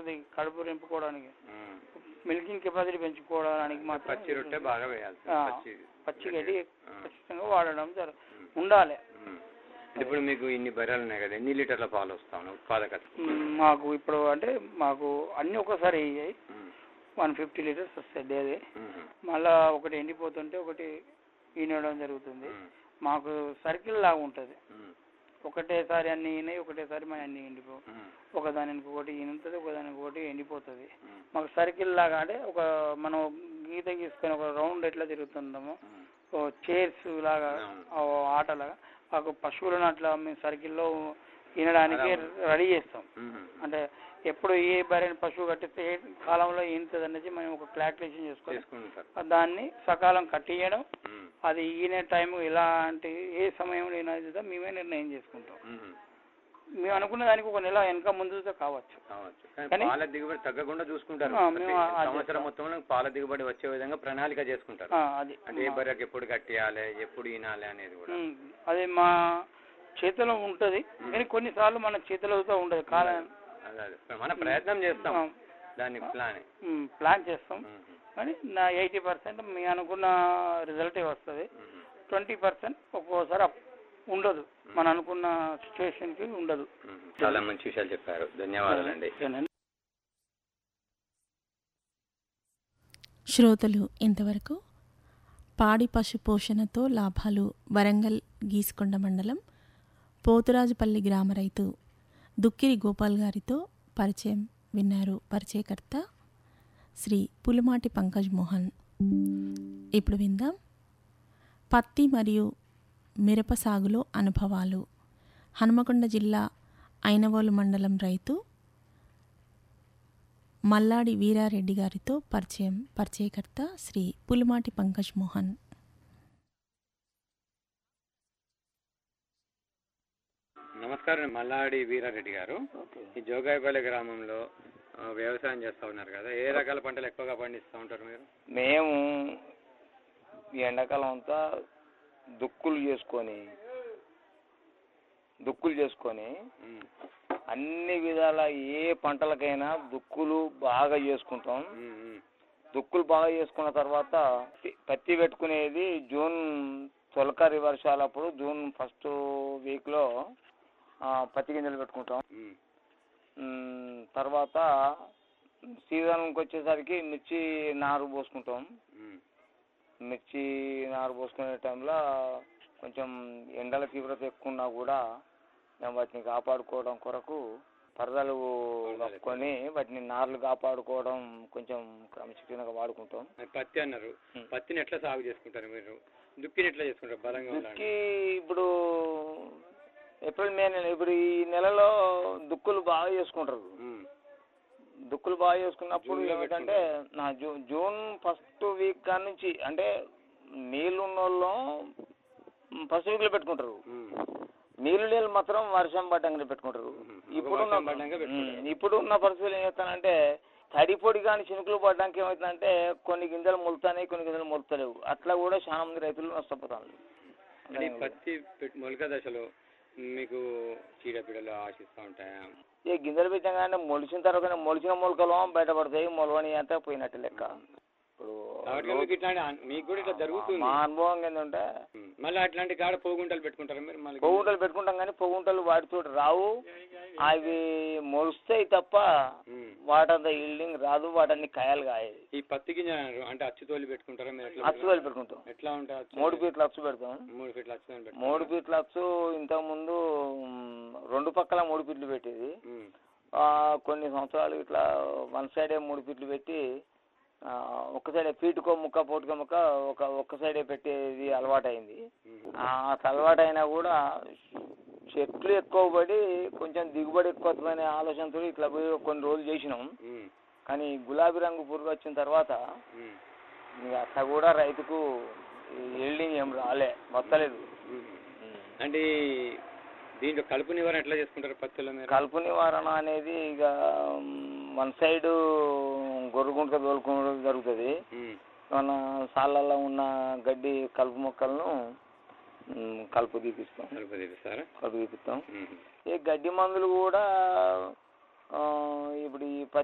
వస్తుంది కడుపు నింపుకోవడానికి ఉమ్. Milking capacity పెంచుకోవడానికి మాత్రం పచ్చి రొట్టె బాగా వేయాలి ఆ, పచ్చి పచ్చి గడ్డి ఆ. ఖచ్చితంగా వాడడం జర ఉండాలి ఉమ్. ఇప్పుడు మీకు ఇన్ని బర్రెలు ఉన్నాయి కదా ఎన్ని లీటర్ల పాలు వస్తాను ఉత్పాదకత మ్, మాకు ఇప్పుడు అంటే మాకు అన్ని ఒకసారి అయ్యాయి ఉమ్. వన్ ఫిఫ్టీ లీటర్స్ వస్తాయి డైలీ ఉమ్. మళ్ళా ఒకటి ఎండిపోతుంటే ఒకటి ఈనడం జరుగుతుంది ఉమ్. మాకు సర్కిల్ లాగా ఉంటుంది ఉమ్. ఒకటేసారి అన్ని ఈనాయి ఒకటేసారి మన అన్ని ఎండిపో ఉమ్. ఒకదానికి ఒకటి ఈనుతుంది ఒకదానికి ఒకటి ఎండిపోతుంది ఉమ్. మాకు సర్కిల్ లాగా అంటే ఒక మనం గీత గీసుకొని ఒక రౌండ్ ఎట్లా తిరుగుతుంటామో ఉమ్. ఓ చైర్స్ లాగా అవును. ఓ ఆటలాగా మాకు పశువులను అట్లా మేము సర్కిల్లో ఈనడానికి అలా. రెడీ చేస్తాం ఉమ్. అంటే ఎప్పుడు ఏ బరైన పశువు కట్టిస్తే ఏ కాలంలో ఈనుతుంది అనేది మేము ఒక క్లారిఫికేషన్ చేసుకోవాలి చేసుకుంటారు దాన్ని సకాలం కట్టియడం ఉమ్. అది ఈనే టైం ఎలాంటి ఏ సమయంలో ఈనదో మేమే నిర్ణయం చేసుకుంటాం ఉమ్. మేము అనుకున్న దానికి ఒక నెల వెనక ముందుతో కావచ్చు కావచ్చు కానీ కానీ- పాల దిగుబడి తగ్గకుండా చూసుకుంటారు ఆ, ప్రతి మేము అది సంవత్సరం చేస్తాం. మొత్తంలో పాల దిగుబడి వచ్చే విధంగా ప్రణాళిక చేసుకుంటారు ఆ, అది అంటే ఏ బర్రెకి ఎప్పుడు కట్టియాలి ఎప్పుడు ఈనాలి అనేది కూడా ఉమ్, అది మా చేతిలో ఉంటది ఉమ్. కానీ కొన్నిసార్లు మన చేతిలోతో ఉండదు కాలం అదే అదే. మన ప్రయత్నం చేస్తాం ఆ, దాని ప్లాన్ ఉమ్, ప్లాన్ చేస్తాం కానీ నా ఎయిటీ పర్సెంట్ మీ అనుకున్న రిజల్టే వస్తుంది ట్వంటీ పర్సెంట్ ఒక్కోసారి అప్- ఉండదు మనం అనుకున్న సిచ్యువేషన్కి ఉండదు చాలా మంచి విషయాలు చెప్పారు ధన్యవాదాలండి ఓకేనండి. శ్రోతలు ఇంతవరకు పాడి పశు పోషణతో లాభాలు వరంగల్ గీసుకొండ మండలం పోతురాజుపల్లి గ్రామ రైతు దుక్కిరి గోపాల్ గారితో పరిచయం విన్నారు పరిచయకర్త శ్రీ పులిమాటి పంకజ్ మోహన్ ఇప్పుడు విందాం పత్తి మరియు మిరప సాగులో అనుభవాలు హనుమకొండ జిల్లా ఐనవోలు మండలం రైతు మల్లాడి వీరారెడ్డి గారితో పరిచయం పరిచయకర్త శ్రీ పులిమాటి పంకజ్ మోహన్ నమస్కారం మల్లాడి వీరారెడ్డి గారు ఈ జోగాయపల్లి గ్రామంలో ఆ, వ్యవసాయం చేస్తా ఉన్నారు కదా ఏ రకాల పంటలు ఎక్కువగా పండిస్తూ ఉంటారు మీరు మేము ఈ ఎండాకాలం అంతా దుక్కులు చేసుకొని దుక్కులు చేసుకొని ఉమ్, అన్ని విధాల ఏ పంటలకైనా దుక్కులు బాగా చేసుకుంటాం ఉమ్, ఉమ్, దుక్కులు బాగా చేసుకున్న తర్వాత పత్తి- పత్తి పెట్టుకునేది జూన్ తొలకరి వర్షాలప్పుడు జూన్ ఫస్ట్ వీక్లో పత్తి గింజలు పెట్టుకుంటాం ఉమ్, మ్, తర్వాత సీజన్కి వచ్చేసరికి మిర్చి నారు పోసుకుంటాం ఉమ్, మిర్చి నారు పోసుకునే టైంలో కొంచెం ఎండల తీవ్రత ఎక్కువ ఉన్నా కూడా మేము వాటిని కాపాడుకోవడం కొరకు పరదలు కప్పుకొని వాటిని నార్లు కాపాడుకోవడం కొంచెం క్రమశిక్షణగా వాడుకుంటాం మరి పత్తి అన్నారు ఉమ్. పత్తిని ఎట్లా సాగు చేసుకుంటారు మీరు దుక్కిని ఎట్లా చేసుకుంటారు బలంగా ఉండాలి దుక్కి ఇప్పుడు ఏప్రిల్ మే నెల ఇప్పుడు ఈ నెలలో దుక్కులు బాగా చేసుకుంటారు ఉమ్, దుక్కులు బాగా చేసుకున్నప్పుడు జూన్లో ఏమిటంటే నా జూ జూన్ ఫస్ట్ వీక్ కాడ నుంచి అంటే నీళ్ళు ఉన్న వాళ్ళు ఫస్ట్ వీక్లో పెట్టుకుంటారు ఉమ్, నీళ్ళు నీళ్ళు మాత్రం వర్షం పడ్డంగానే పెట్టుకుంటారు మ్మ్. ఇప్పుడున్న వర్షం పడ్డాక పెట్టుకుంటారు. మ్మ్. ఇప్పుడున్న పరిస్థితులు ఏం చేస్తానంటే తడి పొడి కానీ చినుకులు పడ్డానికి ఏమవుతుందంటే కొన్ని గింజలు మొలుతాయి కొన్ని గింజలు మొలుతలేవు అట్లా కూడా చాలా మంది రైతులు నష్టపోతారు అంటే ఈ పత్తి పెట్- మొలక దశలో మీకు చీడపీడలు ఆశిస్తూ ఉంటాయా ఈ గింజలు పెట్టగానే మొలిచిన తర్వాత మొలిచిన మొలకలు బయటపడతాయి మొలవని అంతా పోయినట్టు లెక్క ఇప్పుడు కాబట్టి మీకు ఇట్లాంటి అన్- మీకు కూడా ఇట్లా జరుగుతుంది మా అనుభవం ఏంటంటే ఉమ్, మళ్ళీ అట్లాంటి కాడ పోగుంటలు పెట్టుకుంటారా మీరు మళ్ళీ పొగుంటలు పెట్టుకుంటాం కానీ పొగుంటలు వాటితో రావు అవి మొలుస్తాయి తప్ప ఉమ్. వాటంత ఈల్డింగ్ రాదు వాటన్ని కాయలు కాయదు ఈ పత్తి గింజ అన్నారు. అంటే అచ్చుతోలి పెట్టుకుంటారా మీరు ఎట్లా అచ్చు వేలు పెట్టుకుంటాం ఎట్లా ఉంటాయి అచ్చు? మూడు ఫీట్ల అచ్చు పెడతాం మూడు ఫీట్ల అచ్చుతోని పెట్టుకుంటారా? మూడు ఫీట్ల అచ్చు ఇంతకుముందు మ్, రెండు పక్కల మూడు ఫీట్లు పెట్టేది ఉమ్, ఆ, కొన్ని సంవత్సరాలు ఇట్లా వన్ సైడే మూడు ఫీట్లు పెట్టి ఆ, ఒక్క సైడే ఫీటుకో ముక్క పోటుకో ముక్క ఒక ఒక్క సైడే పెట్టేది అలవాటైంది ఉమ్, ఆ అలవాటు అయినా కూడా చెట్లు ఎక్కువ పడి కొంచెం దిగుబడి ఎక్కువ వస్తుందనే ఆలోచనతో ఇట్లా పోయి కొన్ని రోజులు చేసినాం ఉమ్, కానీ గులాబీ రంగు పురుగు వచ్చిన తర్వాత ఉమ్, ఇక అట్లా కూడా రైతుకు ఎల్డింగ్ ఏం రాలే వస్తలేదు ఉమ్. అంటే ఈ దీంట్లో కలుపు నివారణ ఎట్లా చేసుకుంటారు పత్తిలో మీరు కలుపు నివారణ అనేది ఇక వన్ సైడ్ గొర్రెగుంట తోలుకోవడం జరుగుతుంది ఉమ్, మన సాళ్ళల్లో ఉన్న గడ్డి కలుపు మొక్కలను మ్, కలుపు తీపిస్తాం కలుపు తీపిస్తారా కలుపు తీపిస్తాం ఉమ్, ఈ గడ్డి మందులు కూడా ఆ, ఇప్పుడు ఈ పత్తి